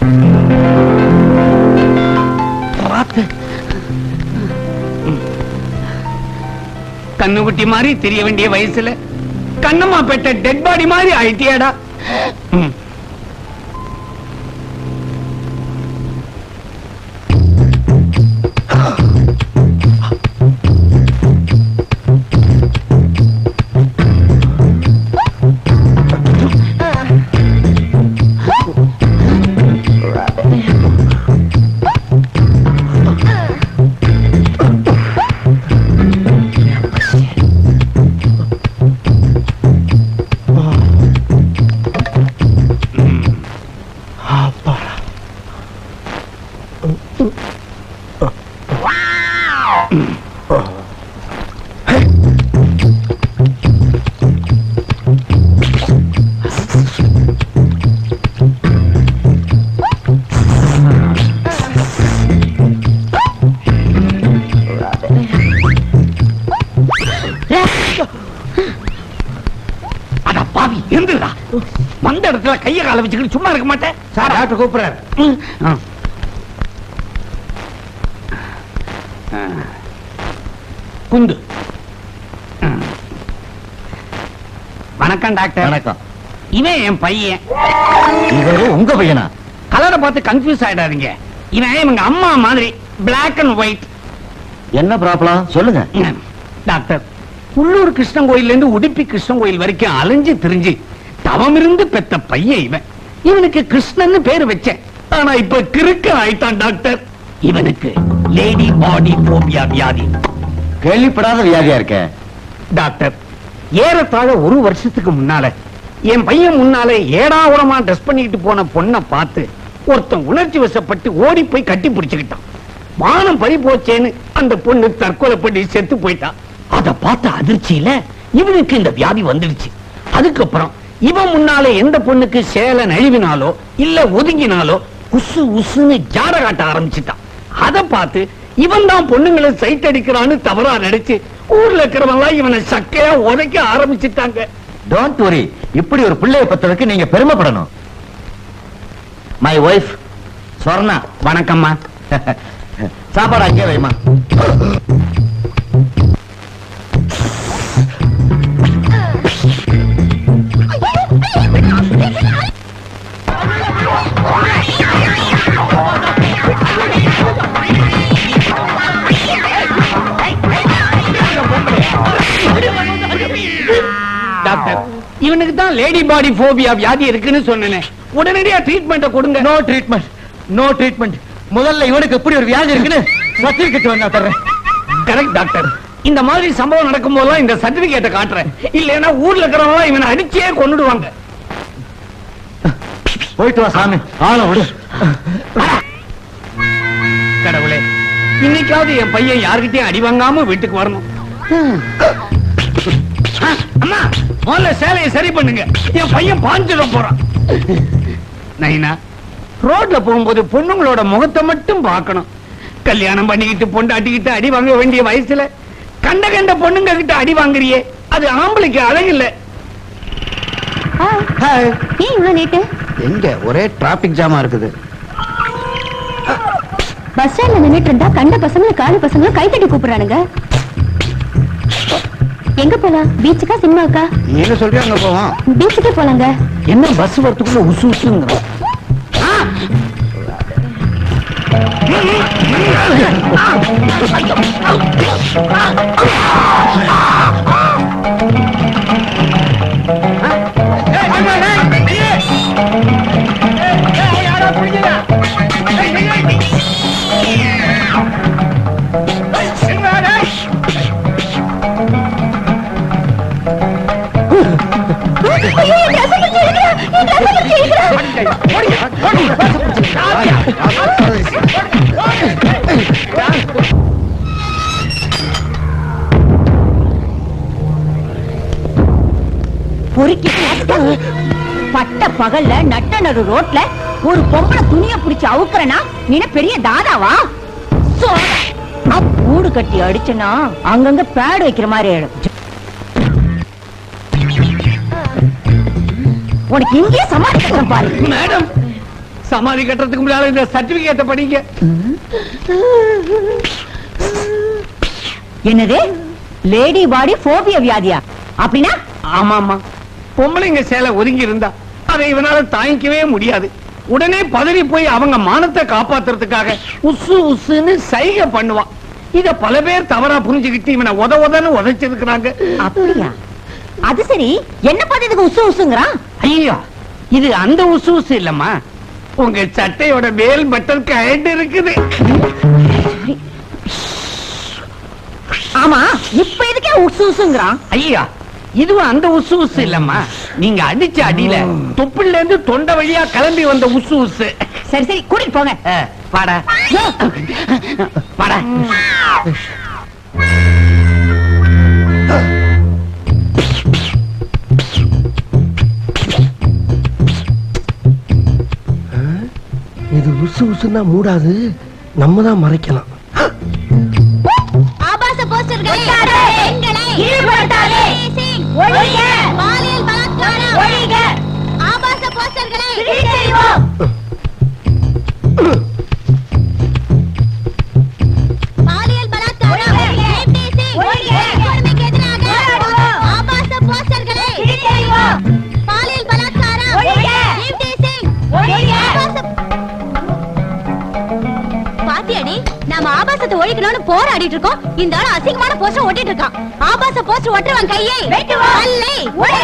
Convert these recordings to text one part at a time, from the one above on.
பார்த்து கண்ணுக்குட்டி மாதிரி தெரிய வேண்டிய வயசுல கண்ணம்மா பெற்ற டெட் பாடி மாதிரி ஆயிட்டியாடா ம். அட பாவி எந்திரா வந்த இடத்துல கைய கால வச்சுக்கிட்டு சும்மா இருக்க மாட்டேன் சார் டாக்டர் கூப்பிடுறாரு ம், ஆ. ஆ. குந்து ஆ. வணக்கம் டாக்டர் வணக்கம் இவன் என் பையன் இவரு உங்க பையனா கலரை பார்த்து கன்ஃபியூஸ் ஆயிடாதீங்க இவன் இவங்க அம்மா மாதிரி பிளாக் அண்ட் ஒயிட் என்ன ப்ராப்ளம் சொல்லுங்க டாக்டர் உள்ளூர் கிருஷ்ணன் கோயில்ல இருந்து உடுப்பி கிருஷ்ணன் கோயில் வரைக்கும் அலைஞ்சு திரிஞ்சு தவம் இருந்து பெத்த பையன் இவன் இவனுக்கு கிருஷ்ணன்னு பேர் வச்சேன் ஆனா இப்ப கிறுக்க ஆயிட்டான் டாக்டர் இவனுக்கு லேடி பாடி போபியா வியாதி கேள்விப்படாத வியாதியா இருக்க டாக்டர் ஏறத்தாழ ஒரு வருஷத்துக்கு முன்னால என் பையன் முன்னாலே ஏடாவுடமா ட்ரெஸ் பண்ணிக்கிட்டு போன பொண்ணை பார்த்து ஒருத்தன் உணர்ச்சி வசப்பட்டு ஓடி போய் கட்டி பிடிச்சுக்கிட்டான் வானம் பறி போச்சேன்னு அந்த பொண்ணு தற்கொலை பண்ணி செத்து போயிட்டான் அத பார்த்த அதிர்ச்சியில இவனுக்கு இந்த வியாதி வந்துடுச்சு அதுக்கப்புறம் இவன் முன்னாலே எந்த பொண்ணுக்கு சேலை நழுவினாலோ இல்ல ஒதுங்கினாலோ உசு உசுன்னு ஜாட காட்ட ஆரம்பிச்சுட்டான் அத பார்த்து இவன் தான் பொண்ணுங்களை சைட் அடிக்கிறான்னு தவறா நினைச்சு ஊர்ல இருக்கிறவங்க இவனை சக்கையா உதைக்க ஆரம்பிச்சுட்டாங்க டோன்ட் வரி இப்படி ஒரு பிள்ளைய பத்ததுக்கு நீங்க பெருமைப்படணும் மை ஒய்ஃப் ஸ்வர்ணா வணக்கம்மா சாப்பாடு அங்கே வைமா டாக்டர் இவனுக்கு தான் லேடி பாடி போபியா வியாதி இருக்குன்னு சொன்னேனே உடனடியா ட்ரீட்மெண்ட்டை கொடுங்க நோ ட்ரீட்மெண்ட் நோ ட்ரீட்மெண்ட் முதல்ல இவனுக்கு எப்படி ஒரு வியாதி இருக்குன்னு சர்டிபிகேட் வேணா தர்றேன் கரெக்ட் டாக்டர் இந்த மாதிரி சம்பவம் நடக்கும் போதெல்லாம் இந்த சர்டிபிகேட்டை காட்டுறேன் இல்லைன்னா ஊர்ல இருக்கிறவங்க இவனை அடிச்சே கொன்னுடுவாங்க போயிட்டு வா சாமி ஆள விடு கடவுளே இன்னைக்காவது என் பையன் யார்கிட்டயும் அடி வாங்காம வீட்டுக்கு வரணும் ஆ, அம்மா முதல்ல சேலையை சரி பண்ணுங்க என் பையன் பாஞ்சிட போறான் நைனா ரோட்ல போகும்போது பொண்ணுங்களோட முகத்தை மட்டும் பார்க்கணும் கல்யாணம் பண்ணிக்கிட்டு பொண்டாட்டிக்கிட்டு அடி வாங்க வேண்டிய வயசுல கண்ட கண்ட பொண்ணுங்க கிட்ட அடி வாங்குறியே அது ஆம்பளைக்கு அழகில்ல ஏன் இவ்வளவு லேட்டு எங்க ஒரே டிராபிக் ஜாமா இருக்குது பஸ் ஸ்டாண்ட்ல நின்னுட்டு இருந்தா கண்ட பசங்க காலி பசங்க கைத்தட்டி கூப்பிடுறானுங்க எங்க போலாம் பீச்சுக்கா சினிமாவுக்கா நீங்க சொல்றியா அங்க போவோம் பீச்சுக்கே போலாங்க என்ன பஸ் வரத்துக்குள்ள உசு உசுங்கிற பொறுக்கிட்டு பட்ட பகல்ல நட்ட நடு ரோட்ல ஒரு பொம்பளை துணிய பிடிச்சு அவுக்குறனா நீ என்ன பெரிய தாதாவா சோடா. நான் கூடு கட்டி அடிச்சனா அங்கங்க பேடு வைக்கிற மாதிரி ஆயிடும் உனக்கு இங்கேயே சமாளிக்கிறேன் பாரு மேடம் சமாதி கட்டுறதுக்கு முன்னால இந்த சர்டிபிகேட்ட படிங்க என்னது லேடி பாடி போபியா வியாதியா அப்படின்னா ஆமா ஆமா பொம்பளைங்க சேலை ஒதுங்கி இருந்தா அதை இவனால தாங்கிக்கவே முடியாது உடனே பதறி போய் அவங்க மானத்தை காப்பாத்துறதுக்காக உசு உசுன்னு சைகை பண்ணுவான் இத பல பேர் தவறா புரிஞ்சுக்கிட்டு இவனை உத உதன்னு உதைச்சிருக்கிறாங்க அப்படியா அது சரி என்ன பார்த்து இதுக்கு உசு உசுங்கிறான் ஐயோ இது அந்த உசு உசு இல்லம்மா உங்க சட்டையோட மேல் பட்டன் கயண்டு இருக்குது ஆமா இப்ப எதுக்கே உசு உசுங்கிறான் ஐயா இதுவும் அந்த உசு உசு இல்லம்மா நீங்க அடிச்ச அடியில தொப்புல இருந்து தொண்டை வழியா கிளம்பி வந்த உசு உசு சரி சரி கூட்டிட்டு போங்க அஹ், வாடா வாடா இது உசு உசுன்னா மூடாது நம்ம தான் மறைக்கலாம் ஆபாச போஸ்டர்களை பெண்களை ஈடுபடுத்தாதே. ஒழிக. பாலியல் பலாத்காரம் ஒழிக. ஆபாச போஸ்டர்களை பாலியல் பலாத்காரம் rape teasing, வன்கொடுமைக்கு எதிராக ஆபாச போஸ்டர்களை பாலியல் பலாத்காரம் rape teasing, ஆபாச- பாத்தியாடி நாம ஆபாசத்தை ஒழிக்கணும்னு போராடிட்டு இருக்கோம் இந்த ஆள் அசிங்கமான போஸ்டர் ஒட்டிட்டு இருக்கான் ஆபாச போஸ்டர் ஒட்டுறவன் கையை அல்லை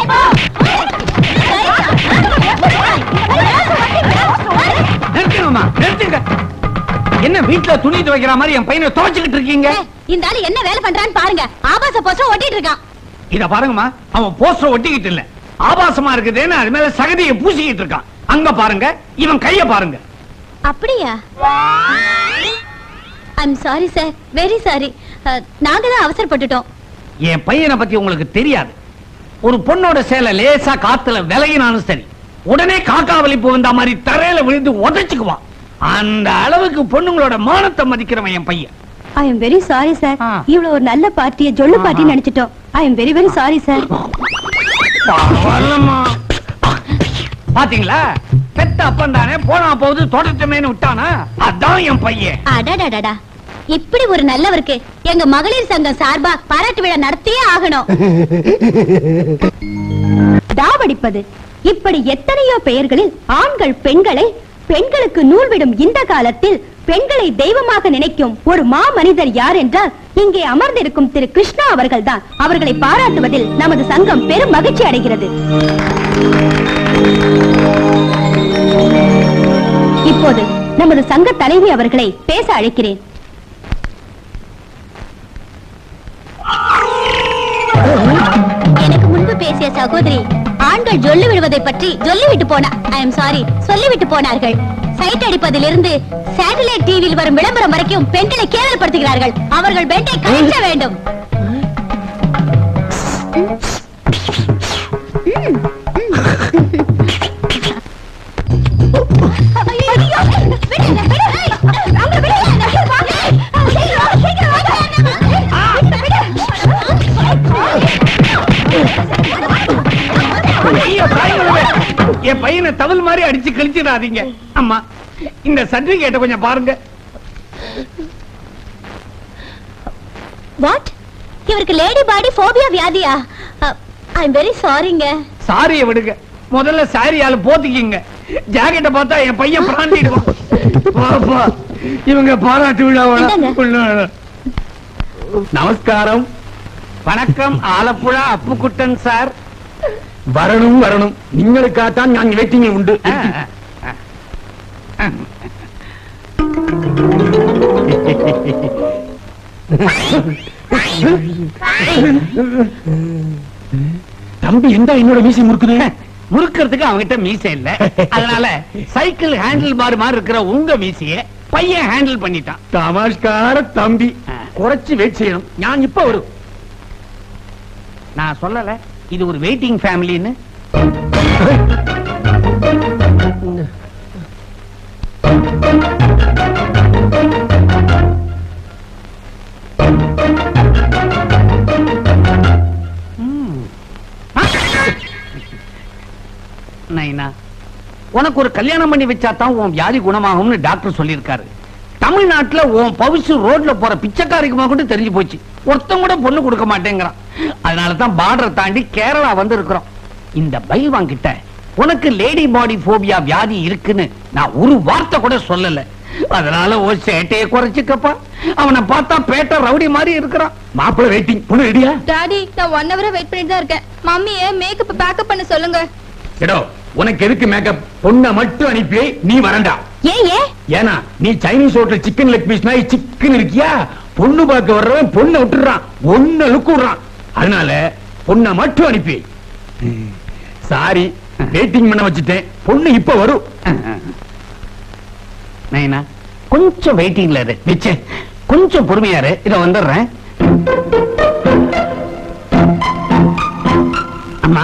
நிறுத்துங்கம்மா நிறுத்துங்க என்ன வீட்டுல துணி துவைக்கிற மாதிரி என் பையனை துவைச்சுக்கிட்டு இருக்கீங்க இந்த ஆளு என்ன வேலை பண்றான்னு பாருங்க ஆபாச போஸ்டர் ஒட்டிட்டு இருக்கான் இத பாருங்கம்மா அவன் போஸ்டர் ஒட்டிக்கிட்டு இல்ல ஆபாசமா இருக்குதுன்னு அது மேல சகதியை பூசிக்கிட்டு இருக்கான் அங்க பாருங்க இவன் கைய பாருங்க அப்படியா I'm sorry sir very sorry நாங்க தான் அவசரப்பட்டுட்டோம் என் பையனை பத்தி உங்களுக்கு தெரியாது ஒரு பொண்ணோட சேலை லேசா காத்துல விலகினாலும் சரி உடனே காக்கா வலிப்பு வந்த மாதிரி தரையில விழுந்து உதைச்சுக்குவான் அந்த அளவுக்கு பொண்ணுங்களோட மானத்தை மதிக்கிறவன் என் பையன் I am very sorry sir ஆ. இவ்வளவு ஒரு நல்ல பார்ட்டியை ஜொல்லு பார்ட்டி நினைச்சிட்டோம் I am very very sorry sir பரவாயில்லம்மா. பாத்தீங்களா பெத்த அப்பன் தானே போனா போகுது தொடர்ச்சமேனு விட்டானா அதான் என் பையன் அடடடடா இப்படி ஒரு நல்லவருக்கு எங்க மகளிர் சங்கம் சார்பா பாராட்டு விழா நடத்தியே ஆகணும் தாவடிப்பது இப்படி எத்தனையோ பெயர்களில் ஆண்கள் பெண்களை பெண்களுக்கு நூல் விடும் இந்த காலத்தில் பெண்களை தெய்வமாக நினைக்கும் ஒரு மா மனிதர் யார் என்றால் இங்கே அமர்ந்திருக்கும் திரு கிருஷ்ணா அவர்கள்தான் அவர்களை பாராட்டுவதில் நமது சங்கம் பெரும் மகிழ்ச்சி அடைகிறது இப்போது நமது சங்க தலைவி அவர்களை பேச அழைக்கிறேன் எனக்கு முன்பு பேசிய சகோதரி ஆண்கள் ஜொல்லு விடுவதை பற்றி சொல்லிவிட்டு போனா ஐ எம் சாரி சொல்லிவிட்டு போனார்கள் சைட் அடிப்பதிலிருந்து சேட்டலைட் டிவியில் வரும் விளம்பரம் வரைக்கும் பெண்களை கேவலப்படுத்துகிறார்கள் அவர்கள் பெட்டை கழிக்க வேண்டும் ஐயோ, தாய்மகளே, என் பையனை தவில் மாதிரி அடிச்சு கழிச்சிடாதீங்க அம்மா இந்த சர்டிபிகேட்டை கொஞ்சம் பாருங்க வாட் இவருக்கு லேடி பாடி போபியா வியாதியா ஐ எம் வெரி சாரிங்க சாரியை விடுங்க முதல்ல சாரியால போத்திக்கிங்க ஜாக்கெட்டை பார்த்தா என் பையன் பிராண்டிடுவான் பாப்பா இவங்க பாராட்டு இந்தாங்க. விழாவோட நமஸ்காரம் வணக்கம் ஆலப்புழா அப்புக்குட்டன் சார் வரணும் வரணும் നിങ്ങൾക്കാത്താൻ ഞാൻ വെയിറ്റിംഗ് ഉണ്ട് ஆ, ஆ, ஆ. தம்பி எந்த என்னோட மீசி முறுக்குது முறுக்கிறதுக்கு அவங்கிட்ட மீசை இல்ல அதனால சைக்கிள் ஹேண்டில் பார் மாதிரி இருக்கிற உங்க மீசைய பையன் ஹேண்டில் பண்ணிட்டான் തമാഷ്കാര തമ്പി കുറച്ച് വെയിറ്റ് ചെയ്യണം ഞാൻ ഇപ്പൊ വരും நான் சொல்லல இது ஒரு வெயிட்டிங் ஃபேமிலின்னு நைனா உனக்கு ஒரு கல்யாணம் பண்ணி வச்சா தான் உன் வியாதி குணமாகும்னு டாக்டர் சொல்லியிருக்காரு தமிழ்நாட்டுல உன் பவிசு ரோட்ல போற பிச்சைக்காரிக்குமா கூட தெரிஞ்சு போச்சு ஒருத்தன் கூட பொண்ணு கொடுக்க மாட்டேங்கிறான் அதனால தான் பார்டரை தாண்டி கேரளா வந்து இருக்கிறோம் இந்த பைவான் கிட்ட உனக்கு லேடி பாடி போபியா வியாதி இருக்குன்னு நான் ஒரு வார்த்தை கூட சொல்லல அதனால ஒரு சேட்டையை குறைச்சுக்கப்பா அவனை பார்த்தா பேட்டை ரவுடி மாதிரி இருக்கிறான் மாப்பிள்ள வெயிட்டிங் பொண்ணு ரெடியா டாடி நான் ஒன் ஹவரா வெயிட் பண்ணிட்டு தான் இருக்கேன் மம்மிய மேக்கப் பேக்கப் பண்ண சொல்லுங்க எடோ உனக்கு எதுக்கு மேக்கப் பொண்ணை மட்டும் அனுப்பி நீ வரண்டா ஏன் ஏன் ஏன்னா நீ Chinese hotel chicken leg piece மாதிரி சிக்கன் இருக்கியா பொண்ணு பார்க்க வர்றவன் பொண்ணை விட்டுறான் ஒன்ன லுக்கு விடுறான் அதனால பொண்ணை மட்டும் அனுப்பி சாரி வெயிட்டிங் பண்ண வச்சுட்டேன் பொண்ணு இப்ப வரும் நைனா கொஞ்சம் வெயிட்டிங்ல இரு நிச்சய கொஞ்சம் பொறுமையா இரு இத வந்துடுறேன் அம்மா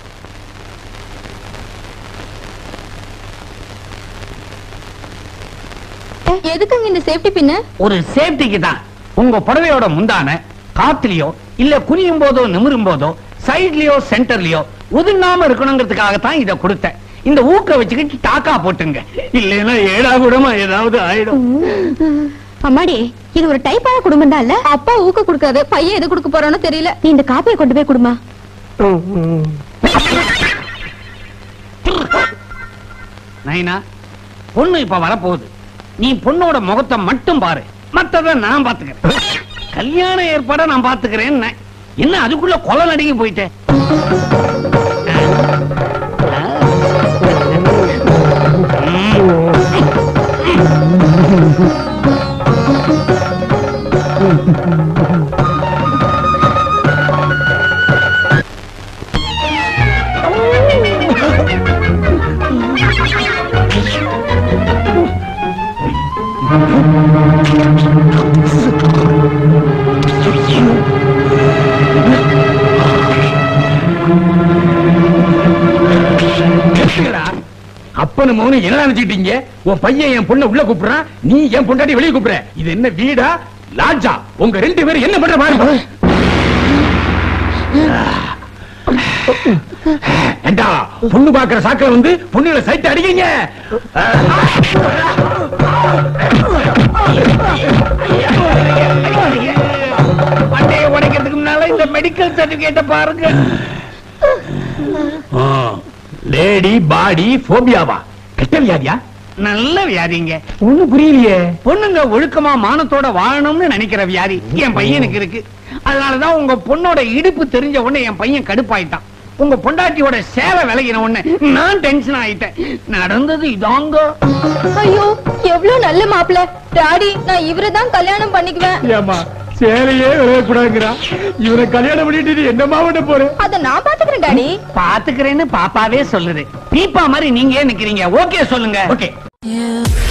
எதுக்குங்க இந்த சேஃப்டி பின்னு ஒரு சேஃப்டிக்கு தான் உங்க புடவையோட முந்தான காத்துலயோ இல்ல குனியும் போதோ நிமிரும் போதோ சைட்லயோ சென்டர்லயோ ஒதுங்காம இருக்கணுங்கிறதுக்காக தான் இத கொடுத்தேன் இந்த ஊக்க வச்சுக்கிட்டு டாக்கா போட்டுங்க இல்லைன்னா ஏடா கூடமா ஏதாவது ஆயிடும் அம்மாடி இது ஒரு டைப்பான குடும்பம் தான் இல்ல அப்பா ஊக்க கொடுக்காது பையன் எது கொடுக்க போறானோ தெரியல நீ இந்த காப்பியை கொண்டு போய் குடுமா நைனா பொண்ணு இப்ப வரப்போகுது நீ பொண்ணோட முகத்தை மட்டும் பாரு மத்தத நான் பாத்துக்கிறேன் கல்யாண ஏற்பாட நான் பாத்துக்கிறேன் என்ன அதுக்குள்ள கொலை நடுங்கி போயிட்டேன் அப்பனு மௌனு என்ன நினைச்சிட்டீங்க உன் பையன் என் பொண்ணை உள்ள கூப்பிடுறான் நீ என் பொண்டாட்டி வெளியே கூப்பிடுற இது என்ன வீடா லாட்ஜா உங்க ரெண்டு பேரும் என்ன பண்ற பாருங்க ஏண்டா பொண்ணு பாக்குற சாக்கில வந்து பொண்ணுல சைட் அடிக்கீங்க மண்டையை உடைக்கிறதுக்கு முன்னால இந்த மெடிக்கல் சர்டிபிகேட்ட பாருங்க லேடி பாடி போபியாவா கெட்ட வியாதியா நல்ல வியாதிங்க ஒண்ணு புரியலையே பொண்ணுங்க ஒழுக்கமா மானத்தோட வாழணும்னு நினைக்கிற வியாதி என் பையனுக்கு இருக்கு அதனாலதான் உங்க பொண்ணோட இடுப்பு தெரிஞ்ச உடனே என் பையன் கடுப்பாயிட்டான் உங்க பொண்டாட்டியோட சேவை விலகின உடனே நான் டென்ஷன் ஆயிட்டேன் நடந்தது இதாங்க ஐயோ எவ்வளவு நல்ல மாப்பிள்ள டாடி நான் இவரை தான் கல்யாணம் பண்ணிக்குவேன் ஏமா சேலையே விளையக்கூடாதுங்கிறா இவனை கல்யாணம் பண்ணிட்டு என்னமா பண்ண போறேன் அத நான் பாத்துக்கிறேன் டாடி பாத்துக்கிறேன்னு பாப்பாவே சொல்லுது பீப்பா மாதிரி நீங்க ஏன் நிக்கிறீங்க ஓகே சொல்லுங்க ஓகே You